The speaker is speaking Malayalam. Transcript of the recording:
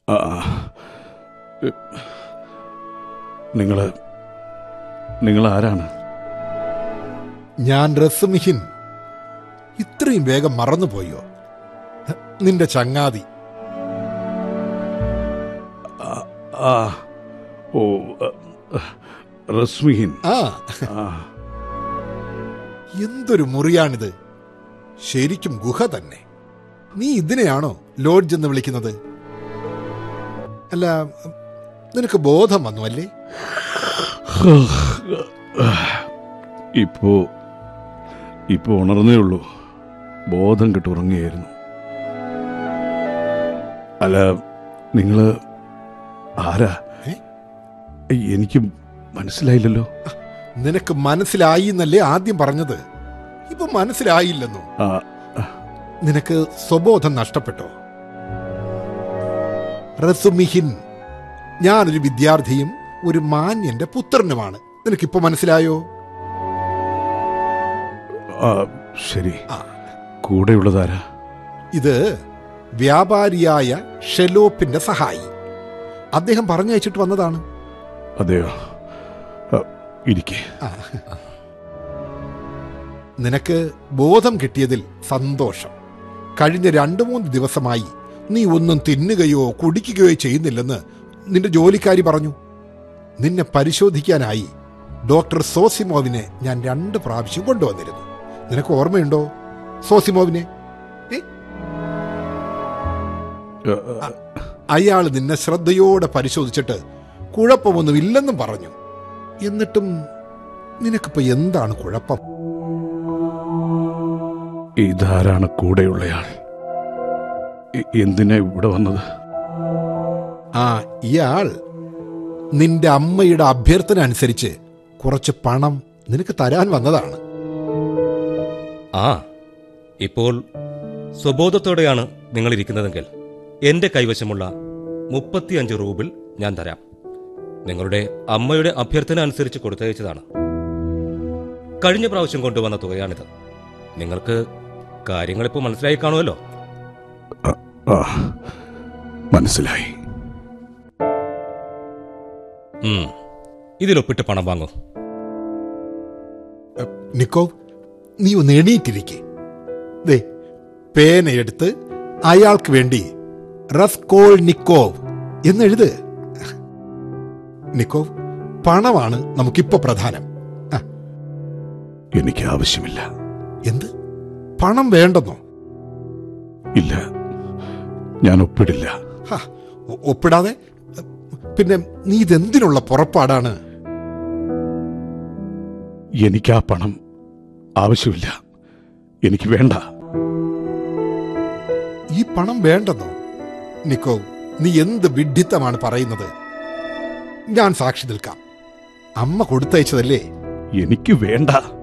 ആ നിങ്ങൾ നിങ്ങൾ ആരാണ് ഞാൻ റസുമിഹിൻ ഇത്രയും വേഗം മറന്നുപോയോ നിന്റെ ചങ്ങാതി ആ ഓ ആ, റസ്മിഹിൻ ആ ആ എന്തൊരു മുറിയാണിത് ശരിക്കും ഗുഹ തന്നെ നീ ഇതിനെയാണോ ലോഡ്ജ് എന്ന് വിളിക്കുന്നത് അല്ല നിനക്ക് ബോധം വന്നു അല്ലേ ഇപ്പോ ഇപ്പോ ഉണർന്നേ ഉള്ളൂ ബോധം കെട്ട് ഉറങ്ങിയായിരുന്നു അല്ല നിങ്ങള് ആരാ ഏ? എനിക്ക് മനസ്സിലായില്ലല്ലോ നിനക്ക് മനസ്സിലായി എന്നല്ലേ ആദ്യം പറഞ്ഞത് ഇപ്പൊ മനസ്സിലായില്ലെന്നോ ആ നിനക്ക് സ്വബോധം നഷ്ടപ്പെട്ടോ റസുമിഹിൻ ഞാനൊരു വിദ്യാർത്ഥിയും ഒരു മാന്യന്റെ പുത്രനുമാണ് നിനക്കിപ്പോ മനസ്സിലായോ ആ ശരി ആ. കൂടെയുള്ളതാരാ ഇത് വ്യാപാരിയായ ഷെലോപ്പിന്റെ സഹായി അദ്ദേഹം പറഞ്ഞയച്ചിട്ട് വന്നതാണ് അതെയോ ആ, ഇരിക്കെ നിനക്ക് ബോധം കിട്ടിയതിൽ സന്തോഷം കഴിഞ്ഞ രണ്ടു മൂന്ന് ദിവസമായി നീ ഒന്നും തിന്നുകയോ കുടിക്കുകയോ ചെയ്യുന്നില്ലെന്ന് നിന്റെ ജോലിക്കാരി പറഞ്ഞു നിന്നെ പരിശോധിക്കാനായി ഡോക്ടർ സോസിമോവിനെ ഞാൻ രണ്ട് പ്രാവശ്യം കൊണ്ടുവന്നിരുന്നു നിനക്ക് ഓർമ്മയുണ്ടോ സോസിമോവിനെ ഏ? ആ, ആ, അയാൾ നിന്നെ ശ്രദ്ധയോടെ പരിശോധിച്ചിട്ട് കുഴപ്പമൊന്നുമില്ലെന്നും പറഞ്ഞു എന്നിട്ടും നിനക്കിപ്പോ എന്താണ് കുഴപ്പം ഇതാരാണ് കൂടെയുള്ളയാൾ എ- എന്തിനാ ഇവിടെ വന്നത് ആ ഇയാൾ നിന്റെ അമ്മയുടെ അഭ്യർത്ഥന അനുസരിച്ച് കുറച്ച് പണം നിനക്ക് തരാൻ വന്നതാണ് ആ ഇപ്പോൾ സ്വബോധത്തോടെയാണ് നിങ്ങൾ ഇരിക്കുന്നതെങ്കിൽ എന്റെ കൈവശമുള്ള മുപ്പത്തിയഞ്ച് റൂബിൾ ഞാൻ തരാം നിങ്ങളുടെ അമ്മയുടെ അഭ്യർത്ഥന അനുസരിച്ച് കൊടുത്തയച്ചതാണ് കഴിഞ്ഞ പ്രാവശ്യം കൊണ്ടുവന്ന തുകയാണിത് നിങ്ങൾക്ക് കാര്യങ്ങളിപ്പോൾ മനസ്സിലായി കാണുമല്ലോ ആ, ആ മനസ്സിലായി ഉം. ഇതിലൊപ്പിട്ട് പണം വാങ്ങൂ നിക്കോവ് നീ ഒന്ന് എണീറ്റിരിക്കെ ദേ പേനയെടുത്ത് അയാൾക്ക് വേണ്ടി റസ്കോൾ നിക്കോവ് എന്നെഴുത് നിക്കോവ് പണമാണ് നമുക്കിപ്പോ പ്രധാനം ആ, എനിക്ക് ആവശ്യമില്ല എന്ത് പണം വേണ്ടെന്നോ ഇല്ല ഞാൻ ഒപ്പിടില്ല ഹാ, ഒ- ഒപ്പിടാതെ പിന്നെ നീ ഇതെന്തിനുള്ള പുറപ്പാടാണ് എനിക്ക് ആ പണം ആവശ്യമില്ല എനിക്ക് വേണ്ട ഈ പണം വേണ്ടെന്നോ നിക്കോ നീ എന്ത് വിഡ്ഢിത്തമാണ് പറയുന്നത് ഞാൻ സാക്ഷി നിൽക്കാം അമ്മ കൊടുത്തയച്ചതല്ലേ എനിക്ക് വേണ്ട